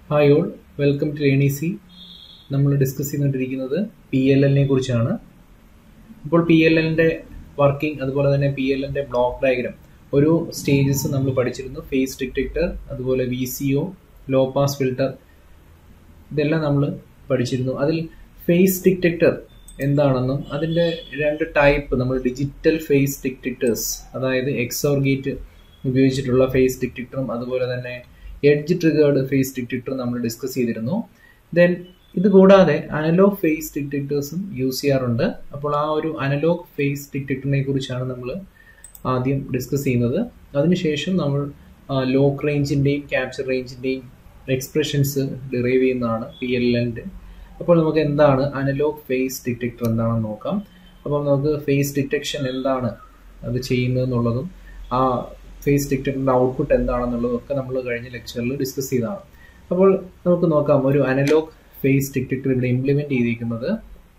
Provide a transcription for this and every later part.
hi all welcome to എണീസി നമ്മൾ discuss ചെയ്തുകൊണ്ടിരിക്കുന്നത് പി എൽ എല്ലിനെ കുറിച്ചാണ് ഇപ്പോൾ പി എൽ എല്ലിൻ്റെ വർക്കിംഗ് അതുപോലെ തന്നെ പി എൽ എല്ലിൻ്റെ ബ്ലോക്ക് ഡയഗ്രാം ഒരു സ്റ്റേജസ് നമ്മൾ പഠിച്ചിരുന്നു ഫേസ് ഡിറ്റക്ടർ അതുപോലെ V C O low pass filter ഇതെല്ലാം നമ്മൾ പഠിച്ചിരുന്നു അതിൽ ഫേസ് ഡിറ്റക്ടർ എന്താണെന്നും അതിൻ്റെ രണ്ട് ടൈപ്പ് നമ്മൾ ഡിജിറ്റൽ ഫേസ് ഡിറ്റക്ടേഴ്സ് അതായത് എക്സോർ ഗേറ്റ് ഉപയോഗിച്ചിട്ടുള്ള ഫേസ് ഡിറ്റക്ടറും അതുപോലെ തന്നെ എഡ്ജ് ട്രിഗേർഡ് ഫേസ് ഡിറ്റക്ടറും നമ്മൾ ഡിസ്കസ് ചെയ്തിരുന്നു ദെൻ ഇത് കൂടാതെ അനലോഗ് ഫേസ് ഡിറ്റക്ടേഴ്സും യൂസ് ചെയ്യാറുണ്ട് അപ്പോൾ ആ ഒരു അനലോഗ് ഫേസ് ഡിറ്റക്ടറിനെ കുറിച്ചാണ് നമ്മൾ ആദ്യം ഡിസ്കസ് ചെയ്യുന്നത് അതിനുശേഷം നമ്മൾ ലോക്ക് റേഞ്ചിൻ്റെയും ക്യാപ്ചർ റേഞ്ചിൻ്റെയും എക്സ്പ്രഷൻസ് ഡിറൈവ് ചെയ്യുന്നതാണ് പി എൽ എല്ലിൻ്റെ അപ്പോൾ നമുക്ക് എന്താണ് അനലോഗ് ഫേസ് ഡിറ്റക്ടർ എന്താണെന്ന് നോക്കാം അപ്പോൾ നമുക്ക് ഫേസ് ഡിറ്റക്ഷൻ എന്താണ് അത് ചെയ്യുന്നതെന്നുള്ളതും ആ ഫേസ് ഡിറ്റക്ടറിൻ്റെ ഔട്ട്പുട്ട് എന്താണെന്നുള്ളതും ഒക്കെ നമ്മൾ കഴിഞ്ഞ ലെക്ചറിൽ ഡിസ്കസ് ചെയ്തതാണ് അപ്പോൾ നമുക്ക് നോക്കാം ഒരു അനലോഗ് ഫേസ് ഡിറ്റക്ടർ ഇവിടെ ഇംപ്ലിമെൻറ്റ് ചെയ്തിരിക്കുന്നത്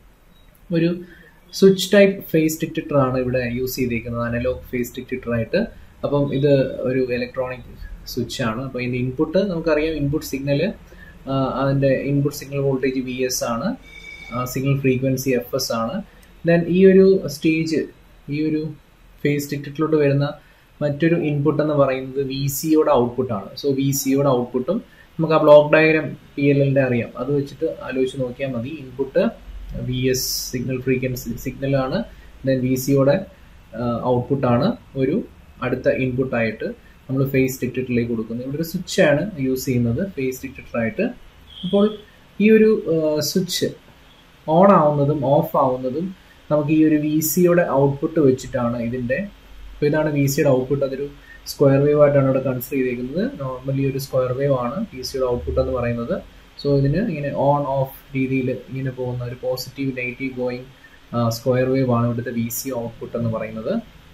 ഒരു സ്വിച്ച് ടൈപ്പ് ഫേസ് ഡിറ്റക്ടർ ആണ് ഇവിടെ യൂസ് ചെയ്തിരിക്കുന്നത് അനലോഗ് ഫേസ് ഡിറ്റക്ടർ ആയിട്ട് അപ്പം ഇത് ഒരു ഇലക്ട്രോണിക് സ്വിച്ച് ആണ് അപ്പോൾ ഇതിൻ്റെ ഇൻപുട്ട് നമുക്കറിയാം ഇൻപുട്ട് സിഗ്നൽ അതിൻ്റെ input signal voltage V S ആണ് സിഗ്നൽ ഫ്രീക്വൻസി എഫ് എസ് ആണ് ദെൻ ഈ ഒരു സ്റ്റേജ് ഈ ഒരു ഫേസ് ഡിറ്റക്ടറിലോട്ട് വരുന്ന മറ്റൊരു ഇൻപുട്ട് എന്ന് പറയുന്നത് വി സിയുടെ ഔട്ട്പുട്ടാണ് സോ വി സിയുടെ ഔട്ട്പുട്ടും നമുക്ക് ആ ബ്ലോക്ക് ഡയഗ്രാം പി എൽ എല്ലിൻ്റെ അറിയാം അത് വെച്ചിട്ട് ആലോചിച്ച് നോക്കിയാൽ മതി input V S signal frequency സിഗ്നലാണ് ദെൻ വി സിയുടെ ഔട്ട്പുട്ടാണ് ഒരു അടുത്ത ഇൻപുട്ടായിട്ട് നമ്മൾ ഫേസ് ഡിറ്റക്ടറിലേക്ക് കൊടുക്കുന്നത് ഇവിടെ ഒരു സ്വിച്ചാണ് യൂസ് ചെയ്യുന്നത് ഫേസ് ഡിറ്റക്ടറായിട്ട് അപ്പോൾ ഈ ഒരു സ്വിച്ച് ഓൺ ആവുന്നതും ഓഫ് ആവുന്നതും നമുക്ക് ഈ ഒരു വി സിയുടെ ഔട്ട്പുട്ട് വെച്ചിട്ടാണ് ഇതിൻ്റെ അപ്പോൾ ഇതാണ് വി സിയുടെ ഔട്ട്പുട്ട് അതൊരു സ്ക്വയർ വേവ് ആയിട്ടാണ് ഇവിടെ കൺസിഡർ ചെയ്തേക്കുന്നത് നോർമലി ഒരു സ്ക്വയർ വേവ് ആണ് വി സിയുടെ ഔട്ട്പുട്ട് എന്ന് പറയുന്നത് സോ ഇതിന് ഇങ്ങനെ ഓൺ ഓഫ് രീതിയിൽ ഇങ്ങനെ പോകുന്ന ഒരു positive negative going square wave ആണ് ഇവിടുത്തെ വി സി ഔട്ട്പുട്ട് എന്ന് പറയുന്നത്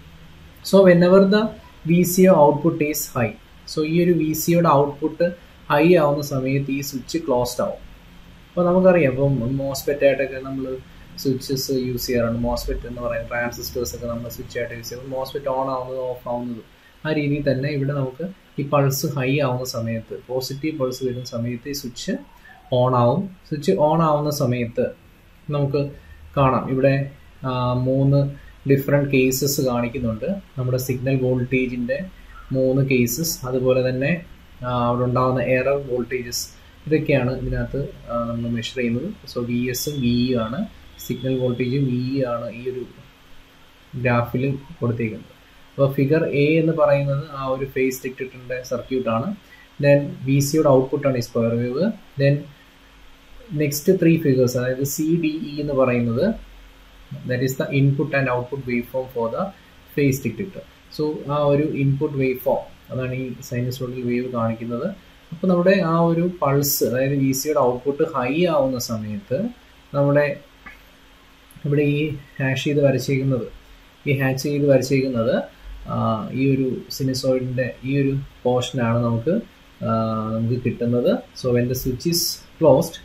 so whenever the V C output is high so ഈ ഒരു വി സിയുടെ ഔട്ട്പുട്ട് ഹൈ ആവുന്ന സമയത്ത് ഈ സ്വിച്ച് ക്ലോസ്ഡ് ആവും അപ്പോൾ നമുക്കറിയാം ഇപ്പം മോസ്പെറ്റ് ആയിട്ടൊക്കെ നമ്മൾ സ്വിച്ചസ് യൂസ് ചെയ്യാറുണ്ട് മോസ്പെറ്റ് എന്ന് പറയുന്ന ട്രാൻസിസ്റ്റേഴ്സ് ഒക്കെ നമ്മൾ സ്വിച്ച് ആയിട്ട് യൂസ് ചെയ്യുമ്പോൾ മോസ്പെറ്റ് ഓൺ ആവുന്നത് ഓഫ് ആവുന്നത് ആ രീതിയിൽ തന്നെ ഇവിടെ നമുക്ക് ഈ പൾസ് ഹൈ ആവുന്ന സമയത്ത് പോസിറ്റീവ് പൾസ് വരുന്ന സമയത്ത് ഈ സ്വിച്ച് ഓൺ ആവും സ്വിച്ച് ഓൺ ആവുന്ന സമയത്ത് നമുക്ക് കാണാം ഇവിടെ മൂന്ന് ഡിഫറെൻറ്റ് കേസസ് കാണിക്കുന്നുണ്ട് നമ്മുടെ സിഗ്നൽ വോൾട്ടേജിൻ്റെ മൂന്ന് കേസസ് അതുപോലെ തന്നെ അവിടെ ഉണ്ടാകുന്ന എറർ വോൾട്ടേജസ് ഇതൊക്കെയാണ് ഇതിനകത്ത് നമ്മൾ മെഷർ ചെയ്യുന്നത് സോ വി എസും വി ഇ ആണ് സിഗ്നൽ വോൾട്ടേജും വി ഇ ആണ് ഈ ഒരു ഗ്രാഫിൽ കൊടുത്തേക്കുന്നത് അപ്പോൾ ഫിഗർ എ എന്ന് പറയുന്നത് ആ ഒരു ഫേസ് ഡിറ്റക്ടറിൻ്റെ സർക്യൂട്ടാണ് ദെൻ വി സിയുടെ ഔട്ട്പുട്ടാണ് ഈ square wave then next three figures അതായത് സി ഡി ഇ എന്ന് പറയുന്നത് that is the input and output wave form for the phase detector so ആ ഒരു ഇൻപുട്ട് വേവ് ഫോം അതാണ് ഈ സൈനസോഡിൽ വേവ് കാണിക്കുന്നത് അപ്പോൾ നമ്മുടെ ആ ഒരു പൾസ് അതായത് വി സിയുടെ ഔട്ട്പുട്ട് ഹൈ ആവുന്ന സമയത്ത് നമ്മുടെ ഇവിടെ ഈ ഹാഷ് ചെയ്ത് വരച്ചേക്കുന്നത് ഈ ഹാച്ച് ചെയ്ത് വരച്ചേക്കുന്നത് ഈ ഒരു സിനിസോയിഡിൻ്റെ ഈ ഒരു പോർഷനാണ് നമുക്ക് നമുക്ക് കിട്ടുന്നത് so when the switch is closed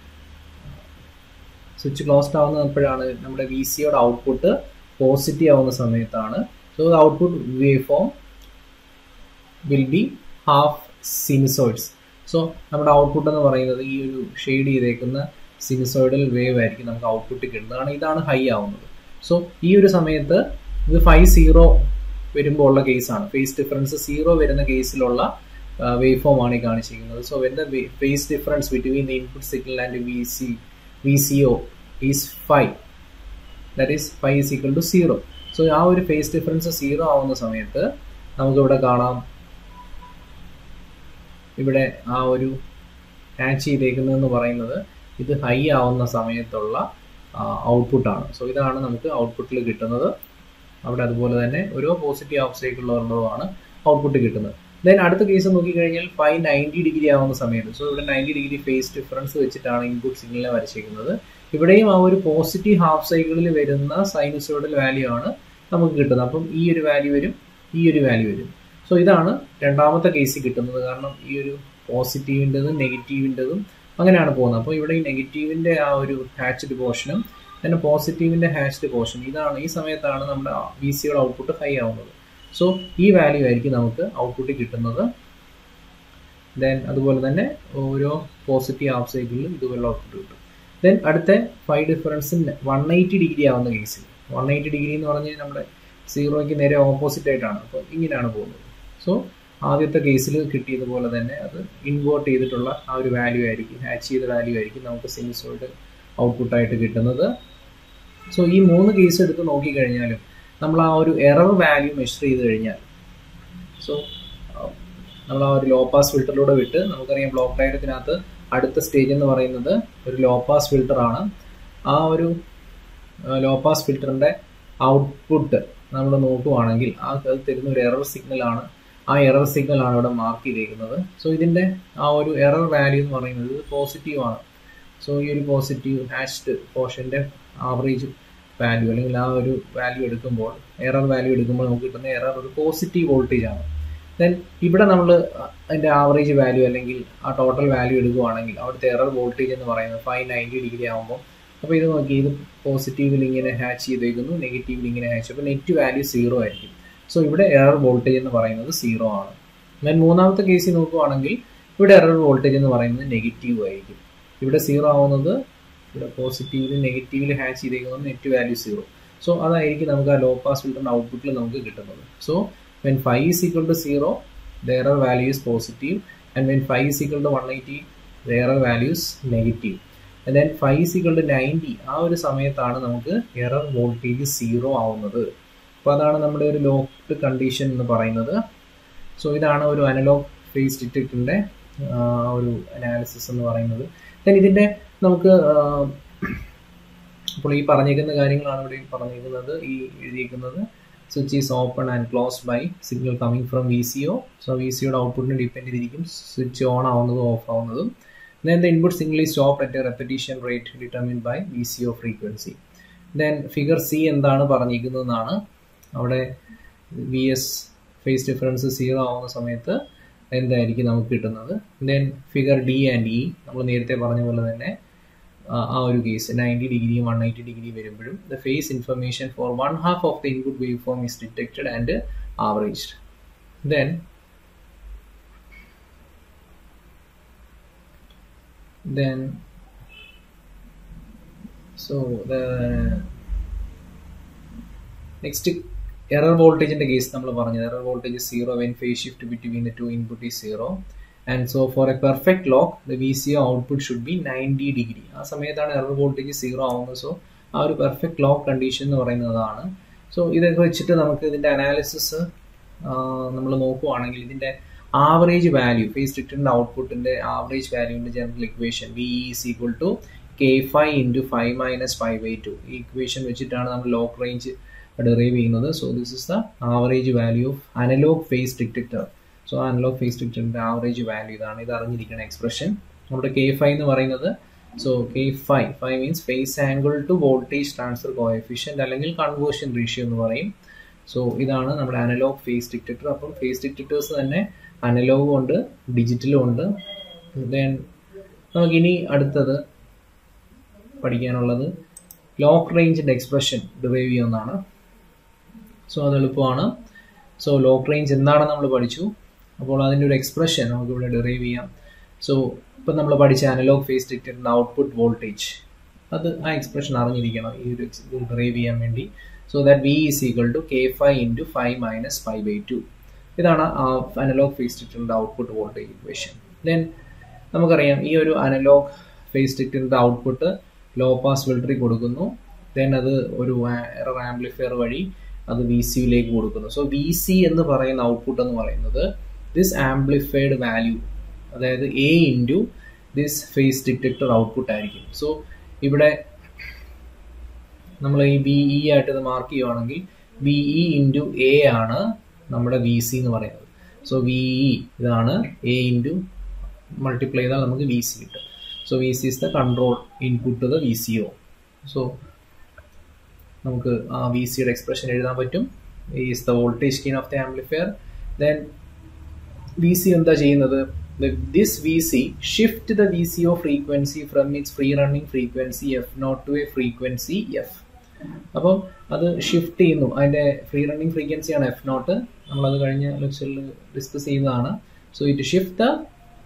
switch closed ആവുന്നപ്പോഴാണ് നമ്മുടെ വി സിയുടെ ഔട്ട്പുട്ട് പോസിറ്റീവ് ആവുന്ന സമയത്താണ് so output wave form will be half sinusoids so നമ്മുടെ ഔട്ട്പുട്ട് എന്ന് പറയുന്നത് ഈ ഒരു ഷെയ്ഡ് ചെയ്തേക്കുന്ന സിനിസോയിഡൽ വേവ് ആയിരിക്കും നമുക്ക് ഔട്ട്പുട്ട് കിട്ടുന്നത് കാരണം ഇതാണ് ഹൈ ആവുന്നത് സോ ഈ ഒരു സമയത്ത് ഇത് ഫൈവ് സീറോ വരുമ്പോൾ ഉള്ള കേസാണ് ഫേസ് ഡിഫറൻസ് സീറോ വരുന്ന കേസിലുള്ള വേവ് ഫോം ആണ് ഈ കാണിച്ചിരിക്കുന്നത് so when the phase difference between the input signal and V C V C O is five that is five is equal to zero so ആ ഒരു face difference zero ആവുന്ന സമയത്ത് നമുക്കിവിടെ കാണാം ഇവിടെ ആ ഒരു ഹാച്ച് ചെയ്തേക്കുന്നതെന്ന് പറയുന്നത് ഇത് ഹൈ ആവുന്ന സമയത്തുള്ള ഔട്ട്പുട്ടാണ് സോ ഇതാണ് നമുക്ക് ഔട്ട്പുട്ടിൽ കിട്ടുന്നത് അവിടെ അതുപോലെ തന്നെ ഓരോ പോസിറ്റീവ് ഹാഫ് സൈക്കിളുള്ളതുമാണ് ഔട്ട്പുട്ട് കിട്ടുന്നത് ദെൻ അടുത്ത കേസ് നോക്കിക്കഴിഞ്ഞാൽ ഫൈവ് നയൻറ്റി ഡിഗ്രി ആവുന്ന സമയത്ത് സോ ഇവിടെ നയൻറ്റി ഡിഗ്രി ഫേസ് ഡിഫറൻസ് വെച്ചിട്ടാണ് ഇൻപുട്ട് സിഗ്നലിനെ വരച്ചേക്കുന്നത് ഇവിടെയും ആ ഒരു പോസിറ്റീവ് ഹാഫ് സൈക്കിളിൽ വരുന്ന സൈനസോയിഡൽ വാല്യൂ ആണ് നമുക്ക് കിട്ടുന്നത് അപ്പം ഈ ഒരു വാല്യൂ വരും ഈ ഒരു വാല്യൂ വരും സോ ഇതാണ് രണ്ടാമത്തെ കേസിൽ കിട്ടുന്നത് കാരണം ഈ ഒരു പോസിറ്റീവിൻ്റെതും നെഗറ്റീവിൻ്റെതും അങ്ങനെയാണ് പോകുന്നത് അപ്പോൾ ഇവിടെ ഈ നെഗറ്റീവിൻ്റെ ആ ഒരു ഹാച്ച്ഡ് പോർഷനും പിന്നെ പോസിറ്റീവിൻ്റെ ഹാച്ച്ഡ് പോർഷൻ ഇതാണ് ഈ സമയത്താണ് നമ്മുടെ വി സിയുടെ ഔട്ട്പുട്ട് ഹൈ ആവുന്നത് സോ ഈ വാല്യൂ ആയിരിക്കും നമുക്ക് ഔട്ട്പുട്ട് കിട്ടുന്നത് ദെൻ അതുപോലെ തന്നെ ഓരോ പോസിറ്റീവ് ഹാഫ് സൈക്കിളിലും ഇതുപോലെ ഔട്ട്പുട്ട് കിട്ടും ദെൻ അടുത്ത five difference one eighty degree ആവുന്ന കേസിൽ വൺ എയ്റ്റി ഡിഗ്രി എന്ന് പറഞ്ഞാൽ നമ്മുടെ സീറോയ്ക്ക് നേരെ ഓപ്പോസിറ്റ് ആയിട്ടാണ് അപ്പോൾ ഇങ്ങനെയാണ് പോകുന്നത് സോ ആദ്യത്തെ കേസിൽ കിട്ടിയതുപോലെ തന്നെ അത് ഇൻവേർട്ട് ചെയ്തിട്ടുള്ള ആ ഒരു വാല്യൂ ആയിരിക്കും ഹാച്ച് ചെയ്ത വാല്യൂ ആയിരിക്കും നമുക്ക് സിനുസോയിഡ് ഔട്ട്പുട്ടായിട്ട് കിട്ടുന്നത് സോ ഈ മൂന്ന് കേസ് എടുത്ത് നോക്കിക്കഴിഞ്ഞാലും നമ്മൾ ആ ഒരു എറർ വാല്യൂ മെഷർ ചെയ്ത് കഴിഞ്ഞാൽ സോ നമ്മൾ ആ ഒരു ലോ പാസ് ഫിൽറ്ററിലൂടെ വിട്ട് നമുക്കറിയാം ബ്ലോക്ക് ഡയഗ്രത്തിനകത്ത് അടുത്ത സ്റ്റേജ് എന്ന് പറയുന്നത് ഒരു ലോ പാസ് ഫിൽറ്റർ ആണ് ആ ഒരു ലോ പാസ് ഫിൽറ്ററിന്റെ ഔട്ട്പുട്ട് നമ്മൾ നോക്കുവാണെങ്കിൽ ആ അത് തരുന്ന ഒരു എറർ സിഗ്നൽ ആണ് ആ എറർ സിഗ്നൽ ആണ് ഇവിടെ മാർക്ക് ചെയ്തേക്കുന്നത് സോ ഇതിന്റെ ആ ഒരു എറർ വാല്യൂ എന്ന് പറയുന്നത് പോസിറ്റീവ് ആണ് സോ ഈ ഒരു പോസിറ്റീവ് ഹാഷ്ഡ് പോർഷന്റെ ആവറേജ് വാല്യൂ അല്ലെങ്കിൽ ആ ഒരു വാല്യൂ എടുക്കുമ്പോൾ എറർ വാല്യൂ എടുക്കുമ്പോൾ നമുക്ക് കിട്ടുന്ന എറർ ഒരു പോസിറ്റീവ് വോൾട്ടേജ് ആണ് ദെൻ ഇവിടെ നമ്മൾ അതിന്റെ ആവറേജ് വാല്യൂ അല്ലെങ്കിൽ ആ ടോട്ടൽ വാല്യൂ എടുക്കുവാണെങ്കിൽ അവിടുത്തെ എറർ വോൾട്ടേജ് എന്ന് പറയുന്നത് ഫൈവ് നയൻറ്റി ഡിഗ്രി ആകുമ്പോൾ അപ്പോൾ ഇത് നോക്കി ഇത് പോസിറ്റീവിൽ ഇങ്ങനെ ഹാച്ച് ചെയ്തേക്കുന്നു നെഗറ്റീവിൽ ഇങ്ങനെ ഹാച്ച് അപ്പോൾ നെറ്റ് വാല്യൂ സീറോ ആയിരിക്കും സോ ഇവിടെ എറർ വോൾട്ടേജ് എന്ന് പറയുന്നത് സീറോ ആണ് ദെൻ മൂന്നാമത്തെ കേസിൽ നോക്കുവാണെങ്കിൽ ഇവിടെ എറർ വോൾട്ടേജ് എന്ന് പറയുന്നത് നെഗറ്റീവ് ആയിരിക്കും ഇവിടെ സീറോ ആവുന്നത് ഇവിടെ പോസിറ്റീവിൽ നെഗറ്റീവിൽ ഹാച്ച് ചെയ്തേക്കുന്നത് നെറ്റ് വാല്യൂ സീറോ സോ അതായിരിക്കും നമുക്ക് ആ ലോ പാസ് ഫിൽറ്ററിന്റെ ഔട്ട്പുട്ടിൽ നമുക്ക് കിട്ടുന്നത് so when phi is equal to 0 the error value is positive and when phi is equal to 180 the error value is negative and then phi is equal to 90 ആ ഒരു സമയത്താണ് നമുക്ക് എറർ വോൾട്ടേജ് സീറോ ആവുന്നത് അപ്പോൾ അതാണ് നമ്മുടെ ഒരു locked condition എന്ന് പറയുന്നത് സോ ഇതാണ് ഒരു അനലോഗ് ഫേസ് ഡിറ്റക്ടറിന്റെ ഒരു അനാലിസിസ് എന്ന് പറയുന്നത് ദെൻ ഇതിന്റെ നമുക്ക് അപ്പോൾ ഈ പറഞ്ഞേക്കുന്ന കാര്യങ്ങളാണ് ഇവിടെ പറഞ്ഞേക്കുന്നത് ഈ എഴുതിയിരിക്കുന്നത് switch is open and close by signal coming from V C O so V സിയുടെ ഔട്ട്പുട്ടിനെ ഡിപ്പെൻഡ് ചെയ്തിരിക്കും സ്വിച്ച് ഓൺ ആവുന്നതും ഓഫ് ആവുന്നതും then the input signal is stop at a repetition rate determine by V C O frequency then figure C എന്താണ് പറഞ്ഞിരിക്കുന്നതെന്നാണ് അവിടെ V S phase difference zero ആവുന്ന സമയത്ത് എന്തായിരിക്കും നമുക്ക് കിട്ടുന്നത് then figure D and E നമ്മൾ നേരത്തെ പറഞ്ഞ പോലെ തന്നെ ആ ഒരു case ninety degree one eighty degree വരുമ്പോഴും the phase information for one half of the input wave form is detected and averaged then then so the next error വോൾട്ടേജിന്റെ case നമ്മൾ പറഞ്ഞത് error voltage zero when phase shift between the two input is zero and so for a perfect lock the V C output should be ninety degree ആ സമയത്താണ് error voltage zero ആവുന്നത് so ആ ഒരു perfect lock condition എന്ന് പറയുന്നതാണ് so ഇതൊക്കെ വെച്ചിട്ട് നമുക്ക് ഇതിന്റെ അനാലിസിസ് നമ്മൾ നോക്കുവാണെങ്കിൽ ഇതിന്റെ ആവറേജ് വാല്യൂ ഫേസ് ഡിറ്റക്ടറിന്റെ ഔട്ട്പുട്ടിന്റെ ആവറേജ് വാല്യൂന്റെ general equation V is equal to K five into five minus five by two ഈ ഇക്വേഷൻ വെച്ചിട്ടാണ് നമ്മൾ ലോക്ക് റേഞ്ച് ഡെറൈവ് ചെയ്യുന്നത് so this is the average value of analog phase detector so analog phase ഡിറ്റക്ടറിന്റെ average value ഇതാണ് ഇത് അറിഞ്ഞിരിക്കുന്ന expression നമ്മുടെ K five എന്ന് പറയുന്നത് so K five five means phase angle to voltage transfer coefficient അല്ലെങ്കിൽ conversion ratio എന്ന് പറയും സോ ഇതാണ് നമ്മുടെ അനലോഗ് ഫേസ് ഡിറ്റക്ടർ അപ്പം ഫേസ് ഡിറ്റക്ടേഴ്സ് തന്നെ അനലോഗും ഉണ്ട് ഡിജിറ്റലും ഉണ്ട് ദെൻ നമുക്കിനി അടുത്തത് പഠിക്കാനുള്ളത് ലോക്ക് റേഞ്ചിന്റെ എക്സ്പ്രഷൻ ഡിറൈവ് ചെയ്യുന്നതാണ് സോ അത് എളുപ്പമാണ് സോ ലോക്ക് റേഞ്ച് എന്താണെന്ന് നമ്മൾ പഠിച്ചു അപ്പോൾ അതിൻ്റെ ഒരു എക്സ്പ്രഷൻ നമുക്ക് ഇവിടെ ഡിറൈവ് ചെയ്യാം സോ ഇപ്പം നമ്മൾ പഠിച്ച അനലോഗ് ഫേസ് ഡിറ്റക്ടറിന്റെ ഔട്ട്പുട്ട് വോൾട്ടേജ് അത് ആ എക്സ്പ്രഷൻ അറിഞ്ഞിരിക്കണം ഈ ഒരു ഡിറൈവ് ചെയ്യാൻ വേണ്ടി so that V is equal to K five into five minus five by two ഇതാണ് അനലോഗ് ഫേസ് ഡിറ്റക്ടറിന്റെ ഔട്ട്പുട്ട് വോൾട്ടേജ് ഇക്വേഷൻ ദെൻ നമുക്കറിയാം ഈ ഒരു അനലോഗ് ഫേസ് ഡിറ്റക്ടറിന്റെ ഔട്ട്പുട്ട് ലോ പാസ് ഫിൽറ്ററിൽ കൊടുക്കുന്നു ദെൻ അത് ഒരു എറർ ആംപ്ലിഫയർ വഴി അത് വി സിയിലേക്ക് കൊടുക്കുന്നു സോ വി സി എന്ന് പറയുന്ന ഔട്ട്പുട്ട് എന്ന് പറയുന്നത് ദിസ് ആംപ്ലിഫൈഡ് വാല്യൂ അതായത് A into this phase detector output ആയിരിക്കും സോ ഇവിടെ നമ്മൾ ഈ വി ഇ ആയിട്ട് ഇത് മാർക്ക് ചെയ്യുവാണെങ്കിൽ വി ഇ ഇൻറ്റു എ ആണ് നമ്മുടെ വി സി എന്ന് പറയുന്നത് സോ വി ഇ ഇതാണ് എ ഇൻറ്റു മൾട്ടിപ്ലൈ ചെയ്താൽ നമുക്ക് വി സി കിട്ടും so V C is the control input to the V C O so നമുക്ക് ആ വി സിയുടെ എക്സ്പ്രഷൻ എഴുതാൻ പറ്റും is the voltage gain of the amplifier then V C എന്താ ചെയ്യുന്നത് this V C shift the V C O frequency from its free running frequency F naught to a frequency F അപ്പം അത് shift ചെയ്യുന്നു അതിന്റെ free running ഫ്രീക്വൻസിയാണ് F naught നമ്മളത് കഴിഞ്ഞ ലെക്ചറിൽ ഡിസ്കസ് ചെയ്യുന്നതാണ് so it shift the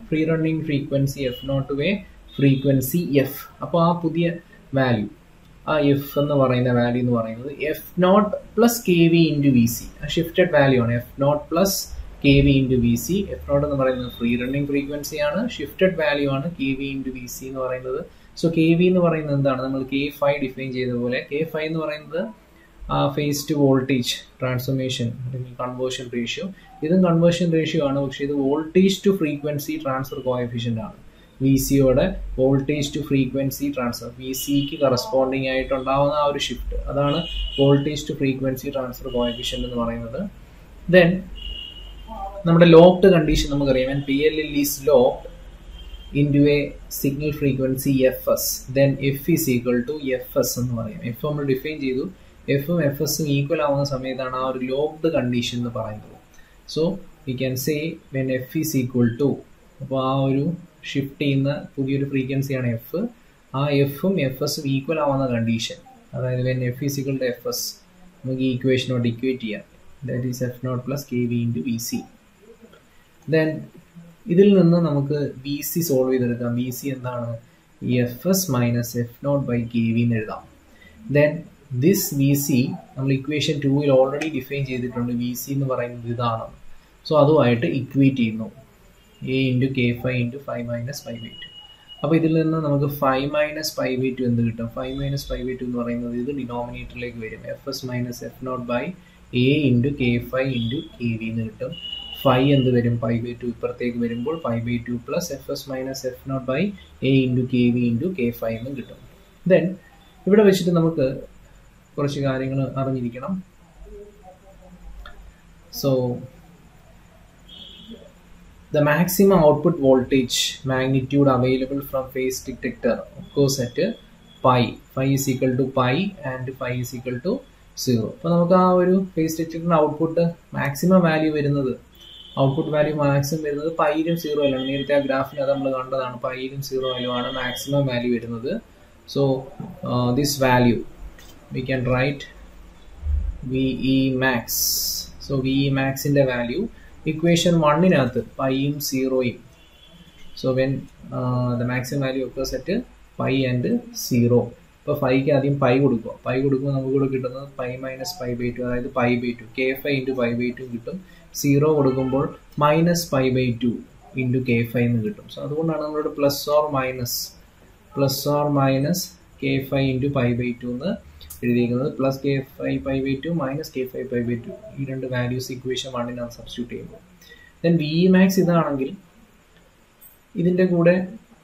free running frequency F naught to a frequency F അപ്പോൾ ആ പുതിയ വാല്യൂ ആ എഫ് എന്ന് പറയുന്ന വാല്യൂ എന്ന് പറയുന്നത് F naught plus K V into V C ആ ഷിഫ്റ്റഡ് വാല്യൂ ആണ് F naught plus K V into V C F naught എന്ന് പറയുന്നത് ഫ്രീ റണ്ണിങ് ഫ്രീക്വൻസി ആണ് ഷിഫ്റ്റഡ് വാല്യൂ ആണ് K V into V C എന്ന് പറയുന്നത് സോ കെ വി എന്ന് പറയുന്നത് എന്താണ് നമ്മൾ കെ ഫൈവ് ഡിഫൈൻ ചെയ്ത പോലെ കെ ഫൈവ് എന്ന് പറയുന്നത് ഫേസ് ടു വോൾട്ടേജ് ട്രാൻസ്ഫോർമേഷൻ അല്ലെങ്കിൽ കൺവേർഷൻ റേഷ്യോ ഇതും കൺവേർഷൻ റേഷ്യോ ആണ് പക്ഷേ ഇത് voltage to frequency transfer coefficient ആണ് വി സിയോടെ voltage to frequency transfer V സിക്ക് കറസ്പോണ്ടിങ് ആയിട്ടുണ്ടാവുന്ന ആ ഒരു ഷിഫ്റ്റ് അതാണ് voltage to frequency transfer coefficient എന്ന് പറയുന്നത് ദെൻ നമ്മുടെ ലോക്ക്ഡ് കണ്ടീഷൻ നമുക്കറിയാം and P L L is locked into a signal frequency F S then F is equal to F S എന്ന് പറയും എഫ് നമ്മൾ ഡിഫൈൻ ചെയ്തു എഫും എഫ് എസും ഈക്വൽ ആവുന്ന സമയത്താണ് ആ ഒരു ലോക്ക്ഡ് കണ്ടീഷൻ എന്ന് പറയുന്നത് so we can say when F is equal to അപ്പോൾ ആ ഒരു ഷിഫ്റ്റ് ചെയ്യുന്ന പുതിയൊരു ഫ്രീക്വൻസിയാണ് എഫ് ആ എഫും എഫ് എസും ഈക്വൽ ആവുന്ന കണ്ടീഷൻ അതായത് when F is equal to F S നമുക്ക് ഈ ഇക്വേഷനോട് ഇക്വേറ്റ് ചെയ്യാം that is F naught plus K V into V C then ഇതിൽ നിന്ന് നമുക്ക് വി സി സോൾവ് ചെയ്തെടുക്കാം വി സി എന്താണ് F S minus F naught by K V എന്ന് എഴുതാം ദെൻ ദിസ് വി സി നമ്മൾ ഇക്വേഷൻ ടൂവിൽ ഓൾറെഡി ഡിഫൈൻ ചെയ്തിട്ടുണ്ട് വി സി എന്ന് പറയുന്നത് ഇതാണ് സോ അതുമായിട്ട് ഇക്വേറ്റ് ചെയ്യുന്നു A into K five into five minus five by two അപ്പോൾ ഇതിൽ നിന്ന് നമുക്ക് five minus five by two എന്ത് കിട്ടും five minus five by two എന്ന് പറയുന്നത് ഇത് ഡിനോമിനേറ്ററിലേക്ക് വരും F S minus F naught by A into K five into K V എന്ന് കിട്ടും ഫൈവ് എന്ത് വരും ഫൈവ് ബൈ ടു ഇപ്പുറത്തേക്ക് വരുമ്പോൾ five by two plus F S minus F naught by A into K V into K five എന്നും കിട്ടും then ഇവിടെ വെച്ചിട്ട് നമുക്ക് കുറച്ച് കാര്യങ്ങൾ അറിഞ്ഞിരിക്കണം so the maximum output voltage magnitude available from phase detector occurs at pi phi is equal to pi and phi is equal to 0 അപ്പോൾ നമുക്ക് ആ ഒരു ഫേസ് ഡിറ്റക്ടറിന്റെ ഔട്ട്പുട്ട് മാക്സിമം വാല്യൂ വരുന്നത് ഔട്ട്പുട്ട് വാല്യൂ മാക്സിമം വരുന്നത് പൈയിലും സീറോയിലാണ് നേരത്തെ ആ ഗ്രാഫിൽ അത് നമ്മൾ കണ്ടതാണ് പൈയിലും സീറോയിലും ആണ് മാക്സിമം വാല്യൂ വരുന്നത് so this value we can write V E max so V E മാക്സിന്റെ വാല്യൂ ഇക്വേഷൻ വണ്ണിനകത്ത് പൈയും സീറോയും so when the maximum value ഒക്കെ സെറ്റ് പൈ ആൻഡ് സീറോ ഇപ്പോൾ ഫൈക്ക് ആദ്യം പൈ കൊടുക്കുക പൈ കൊടുക്കുമ്പോൾ നമുക്ക് ഇവിടെ കിട്ടുന്നത് pi minus pi by two അതായത് pi by two K phi into pi by two കിട്ടും സീറോ കൊടുക്കുമ്പോൾ minus pi by two into K phi എന്ന് കിട്ടും സോ അതുകൊണ്ടാണ് നമ്മളോട് plus or minus plus or minus K phi into pi by two എന്ന് എഴുതിയിരിക്കുന്നത് plus K five pi by two minus K five pi by two ഈ രണ്ട് values equation വണ്ണിനാണ് substitute ചെയ്യുമ്പോൾ ദെൻ വി മാക്സ് ഇതാണെങ്കിൽ ഇതിൻ്റെ കൂടെ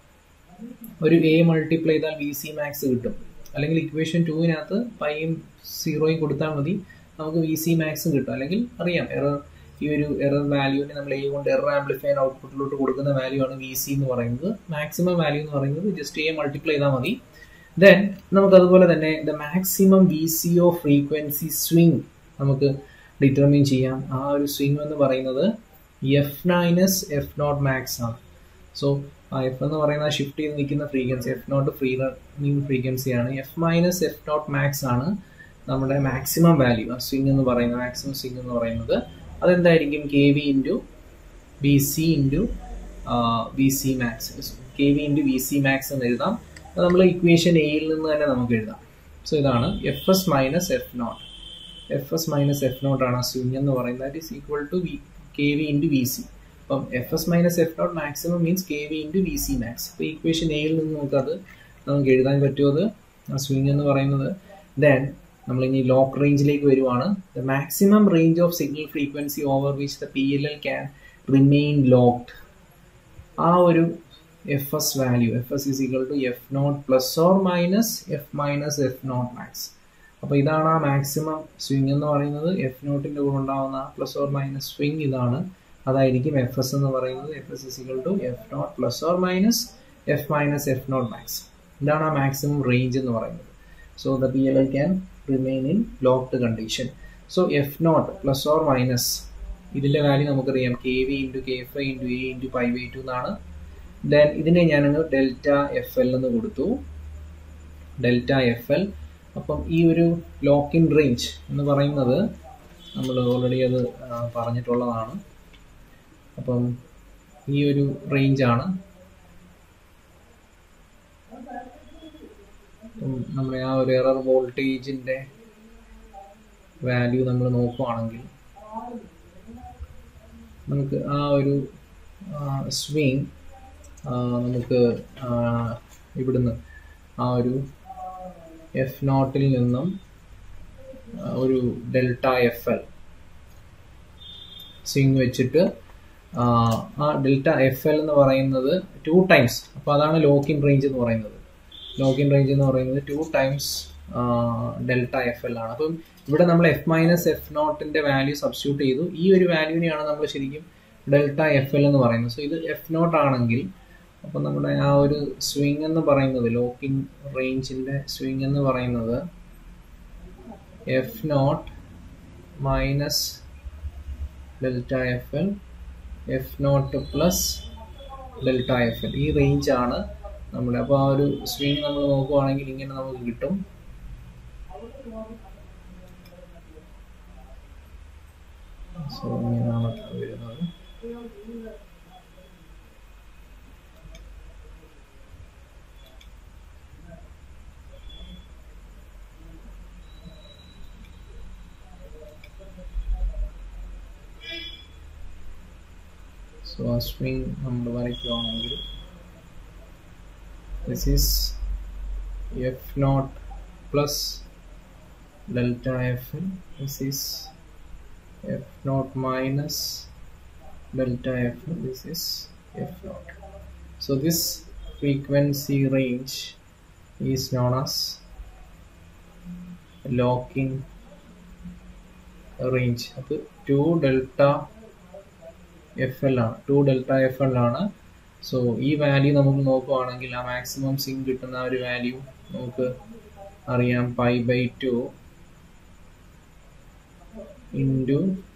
ഒരു എ മൾട്ടിപ്ലൈ ചെയ്താൽ വി സി മാക്സ് കിട്ടും അല്ലെങ്കിൽ ഇക്വേഷൻ ടൂവിനകത്ത് പൈയും സീറോയും കൊടുത്താൽ മതി നമുക്ക് വി സി മാക്സും കിട്ടും അല്ലെങ്കിൽ അറിയാം എറർ ഈ ഒരു എറർ വാല്യൂവിനെ നമ്മൾ എ കൊണ്ട് എറർ ആംപ്ലിഫൈൻ ഔട്ട്പുട്ടിലോട്ട് കൊടുക്കുന്ന വാല്യൂ ആണ് വി സി എന്ന് പറയുന്നത് മാക്സിമം വാല്യൂ എന്ന് പറയുന്നത് ജസ്റ്റ് എ മൾട്ടിപ്ലൈ ചെയ്താൽ മതി ദെൻ നമുക്ക് അതുപോലെ തന്നെ the maximum V C O frequency swing നമുക്ക് ഡിറ്റർമിൻ ചെയ്യാം ആ ഒരു സ്വിങ് എന്ന് പറയുന്നത് F minus F naught max ആണ് സോ എഫ് എന്ന് പറയുന്ന ഷിഫ്റ്റ് ചെയ്ത് നിൽക്കുന്ന frequency F naught free running frequency ആണ് F minus F naught max ആണ് നമ്മുടെ മാക്സിമം വാല്യൂ ആ സ്വിങ് എന്ന് പറയുന്നത് മാക്സിമം സ്വിങ് എന്ന് പറയുന്നത് അതെന്തായിരിക്കും K V into B C into B C max K V into B C max എന്ന് എഴുതാം അത് നമ്മൾ ഇക്വേഷൻ എയിൽ നിന്ന് തന്നെ നമുക്ക് എഴുതാം സോ ഇതാണ് F S minus F naught F S minus F naught ആണ് സ്വിങ് എന്ന് പറയുന്നത് that is equal to V K V into V C അപ്പം F S minus F naught maximum means K V into V C max അപ്പോൾ equation എയിൽ നിന്ന് നമുക്കത് നമുക്ക് എഴുതാൻ പറ്റുമത് ആ സ്വിങ് എന്ന് പറയുന്നത് ദെൻ നമ്മൾ ഇനി ലോക്ക് റേഞ്ചിലേക്ക് വരുവാണ് the maximum range of signal frequency over which the P L L can remain locked ആ ഒരു F S value F S is equal to F naught plus or minus F minus F naught max അപ്പോൾ ഇതാണ് ആ maximum swing എന്ന് പറയുന്നത് F നോട്ടിൻ്റെ കൂടെ ഉണ്ടാവുന്ന plus or minus swing ഇതാണ് അതായിരിക്കും എഫ് എസ് എന്ന് പറയുന്നത് F S is equal to F naught plus or minus F minus F naught max ഇതാണ് ആ മാക്സിമം റേഞ്ച് എന്ന് പറയുന്നത് so the P L I can remain in locked condition so F naught plus or minus ഇതിൻ്റെ value നമുക്കറിയാം K V into K F I into A into pi by two എന്നാണ് then ഇതിനെ ഞാനങ്ങ് delta F L എന്ന് കൊടുത്തു delta F L അപ്പം ഈ ഒരു ലോക്ക് ഇൻ റേഞ്ച് എന്ന് പറയുന്നത് നമ്മൾ ഓൾറെഡി അത് പറഞ്ഞിട്ടുള്ളതാണ് അപ്പം ഈ ഒരു റേഞ്ചാണ് നമ്മുടെ ആ ഒരു എറർ വോൾട്ടേജിൻ്റെ വാല്യൂ നമ്മൾ നോക്കുവാണെങ്കിൽ നമുക്ക് ആ ഒരു സ്വിങ് നമുക്ക് ഇവിടുന്ന് ആ ഒരു എഫ് നോട്ടിൽ നിന്നും ഒരു ഡെൽറ്റ എഫ് എൽ സ്വിങ് വെച്ചിട്ട് ആ ഡെൽറ്റ എഫ് എൽ എന്ന് പറയുന്നത് ടു ടൈംസ് അപ്പോൾ അതാണ് ലോക്കിൻ റേഞ്ച് എന്ന് പറയുന്നത് ലോക്കിൻ റേഞ്ച് എന്ന് പറയുന്നത് two times delta F L ആണ് അപ്പം ഇവിടെ നമ്മൾ എഫ് മൈനസ് എഫ് നോട്ടിന്റെ വാല്യൂ സബ്സ്റ്റിറ്റ്യൂട്ട് ചെയ്തു ഈ ഒരു വാല്യൂവിനെയാണ് നമ്മൾ ശരിക്കും ഡെൽറ്റ എഫ് എൽ എന്ന് പറയുന്നത് സോ ഇത് എഫ് നോട്ട് ആണെങ്കിൽ അപ്പം നമ്മുടെ ആ ഒരു സ്വിങ് എന്ന് പറയുന്നത് ലോക്കിൻ റേഞ്ചിന്റെ സ്വിങ് എന്ന് പറയുന്നത് F naught minus delta F L F naught plus delta F L ഈ റേഞ്ചാണ് നമ്മുടെ അപ്പോൾ ആ ഒരു സ്വിങ് നമ്മൾ നോക്കുവാണെങ്കിൽ ഇങ്ങനെ നമുക്ക് കിട്ടും സോ ഇങ്ങനെയാണ് വരുന്നത് സോ ആ സ്വിങ് നമ്മൾ വരയ്ക്കുകയാണെങ്കിൽ this is f naught plus delta fl this is f naught minus delta fl this is f naught so this frequency range is known as locking range അത് ടു ഡെൽറ്റ എഫ് എൽ ആണ് two delta F L ആണ് so ഈ value നമുക്ക് നോക്കുവാണെങ്കിൽ ആ maximum zinc കിട്ടുന്ന ആ ഒരു വാല്യൂ നമുക്ക് അറിയാം pi by two into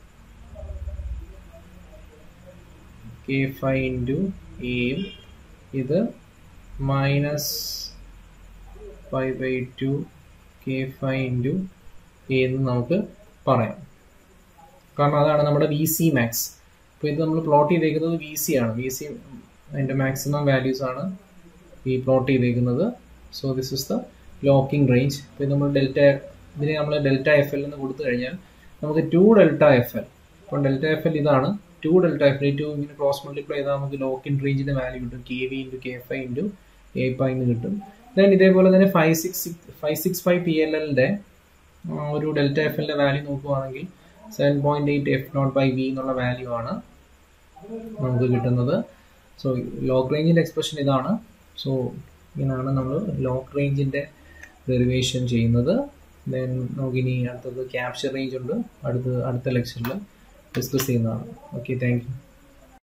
K five into എയും ഇത് minus five by two K five into A എന്ന് നമുക്ക് പറയാം കാരണം അതാണ് നമ്മുടെ വി സി മാക്സ് അപ്പോൾ ഇത് നമ്മൾ പ്ലോട്ട് ചെയ്തേക്കുന്നത് വി സി ആണ് വി സി അതിൻ്റെ മാക്സിമം വാല്യൂസ് ആണ് ഈ പ്ലോട്ട് ചെയ്തേക്കുന്നത് so this is the locking range ഇപ്പോൾ നമ്മൾ ഡെൽറ്റ ഇതിനെ നമ്മൾ ഡെൽറ്റ എഫ് എൽ എന്ന് കൊടുത്തു കഴിഞ്ഞാൽ നമുക്ക് ടു ഡെൽറ്റ എഫ് എൽ അപ്പോൾ ഡെൽറ്റ എഫ് എൽ ഇതാണ് two delta F L two ഇങ്ങനെ ക്രോസ് മൾട്ടിപ്ലൈ ചെയ്താൽ നമുക്ക് ലോക്കിംഗ് റേഞ്ചിൻ്റെ വാല്യൂ കിട്ടും K V into K F I into A pi എന്ന് കിട്ടും ദെൻ ഇതേപോലെ തന്നെ five six five six five P L എല്ലിൻ്റെ ഒരു ഡെൽറ്റ എഫ് എല്ലിൻ്റെ വാല്യൂ നോക്കുവാണെങ്കിൽ seven point eight F naught by V എന്നുള്ള വാല്യൂ ആണ് നമുക്ക് കിട്ടുന്നത് സോ ലോക്ക് റേഞ്ചിൻ്റെ എക്സ്പ്രഷൻ ഇതാണ് സോ ഇങ്ങനെയാണ് നമ്മൾ ലോക്ക് റേഞ്ചിൻ്റെ ഡെറിവേഷൻ ചെയ്യുന്നത് ദെൻ നമുക്കിനി അടുത്തത് ക്യാപ്ചർ റേഞ്ച് ഉണ്ട് അടുത്ത അടുത്ത ലെക്ചറിൽ ഡിസ്കസ് ചെയ്യുന്നതാണ് ഓക്കെ താങ്ക് യു